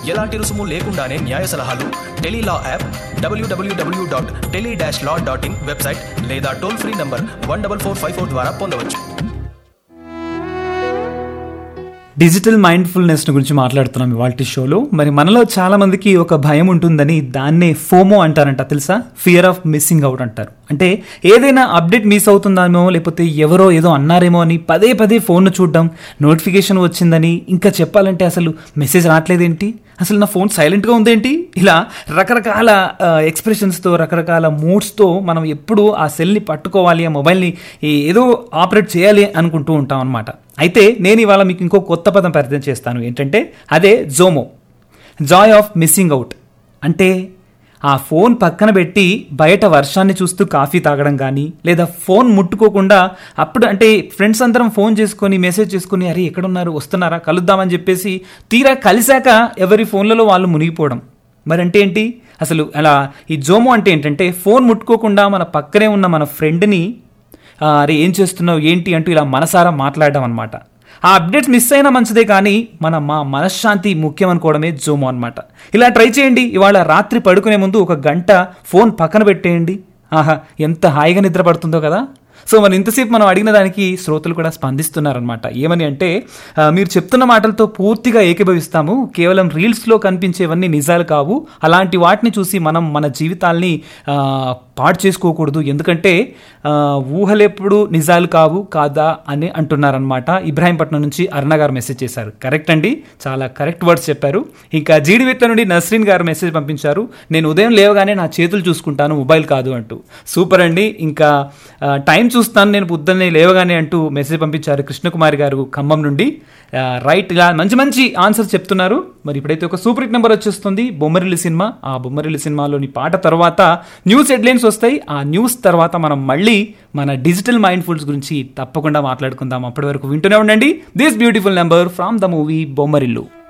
ఎలాంటి రుసుము లేకుండానే న్యాయ సలహాలు tele law app W W W dot tele dash law dot in website లేదా toll free number one double four five four ద్వారా పొందవచ్చు డిజిటల్ మైండ్ఫుల్నెస్ గురించి మాట్లాడుతున్నాం ఇవాళ షోలో మరి మనలో చాలా మందికి ఒక భయం ఉంటుందని దాన్నే ఫోమో అంటారంట తెలుసా ఫియర్ ఆఫ్ మిస్సింగ్ అవుట్ అంటారు అంటే ఏదైనా అప్డేట్ మిస్ అవుతుందామో లేకపోతే ఎవరో ఏదో అన్నారేమో అని పదే పదే ఫోన్ను చూడడం నోటిఫికేషన్ వచ్చిందని ఇంకా చెప్పాలంటే అసలు మెసేజ్ రావట్లేదేంటి అసలు నా ఫోన్ సైలెంట్గా ఉందేంటి ఇలా రకరకాల ఎక్స్ప్రెషన్స్తో రకరకాల మూడ్స్తో మనం ఎప్పుడు ఆ సెల్ని పట్టుకోవాలి ఆ మొబైల్ని ఏదో ఆపరేట్ చేయాలి అనుకుంటూ ఉంటాం అనమాట అయితే నేను ఇవాళ మీకు ఇంకో కొత్త పదం పరిచయం చేస్తాను ఏంటంటే అదే JOMO joy of missing out అంటే ఆ ఫోన్ పక్కన పెట్టి బయట వర్షాన్ని చూస్తూ కాఫీ తాగడం కానీ లేదా ఫోన్ ముట్టుకోకుండా అప్పుడు అంటే ఫ్రెండ్స్ అందరం ఫోన్ చేసుకొని మెసేజ్ చేసుకొని అరే ఎక్కడున్నారు వస్తున్నారా కలుద్దామని చెప్పేసి తీరా కలిశాక ఎవరి ఫోన్లలో వాళ్ళు మునిగిపోవడం మరి అంటే ఏంటి అసలు అలా ఈ జోమో అంటే ఏంటంటే ఫోన్ ముట్టుకోకుండా మన పక్కనే ఉన్న మన ఫ్రెండ్ని అరే ఏం చేస్తున్నావు ఏంటి అంటూ ఇలా మనసారా మాట్లాడడం అనమాట ఆ అప్డేట్స్ మిస్ అయినా మంచిదే కానీ మన మా మనశ్శాంతి ముఖ్యం అనుకోవడమే జోమో అనమాట ఇలా ట్రై చేయండి ఇవాళ రాత్రి పడుకునే ముందు ఒక గంట ఫోన్ పక్కన పెట్టేయండి ఆహా ఎంత హాయిగా నిద్ర పడుతుందో కదా సో మరి ఇంతసేపు మనం అడిగిన దానికి శ్రోతలు కూడా స్పందిస్తున్నారనమాట ఏమని అంటే మీరు చెప్తున్న మాటలతో పూర్తిగా ఏకీభవిస్తాము కేవలం రీల్స్లో కనిపించేవన్నీ నిజాలు కావు అలాంటి వాటిని చూసి మనం మన జీవితాల్ని పాడు చేసుకోకూడదు ఎందుకంటే ఊహలెప్పుడు నిజాలు కావు కాదా అని అంటున్నారనమాట ఇబ్రాహీంపట్నం నుంచి అరుణ గారు మెసేజ్ చేశారు కరెక్ట్ అండి చాలా కరెక్ట్ వర్డ్స్ చెప్పారు ఇంకా జీడివెట్ల నుండి నస్రీన్ గారు మెసేజ్ పంపించారు నేను ఉదయం లేవగానే నా చేతులు చూసుకుంటాను మొబైల్ కాదు అంటూ సూపర్ అండి ఇంకా టైం చూస్తాను నేను పొద్దున్నే లేవగానే అంటూ మెసేజ్ పంపించారు కృష్ణకుమారి గారు ఖమ్మం నుండి రైట్ ఇలా మంచి మంచి ఆన్సర్స్ చెప్తున్నారు మరి ఇప్పుడైతే ఒక సూపర్ హిట్ నెంబర్ వచ్చేస్తుంది బొమ్మరిల్లి సినిమా ఆ బొమ్మరిల్లి సినిమాలోని పాట తర్వాత న్యూస్ హెడ్లైన్స్ వస్తాయి ఆ న్యూస్ తర్వాత మనం మళ్ళీ మన డిజిటల్ మైండ్ ఫుల్స్ గురించి తప్పకుండా మాట్లాడుకుందాం అప్పటి వరకు వింటూనే ఉండండి this beautiful number from the movie Bommarillu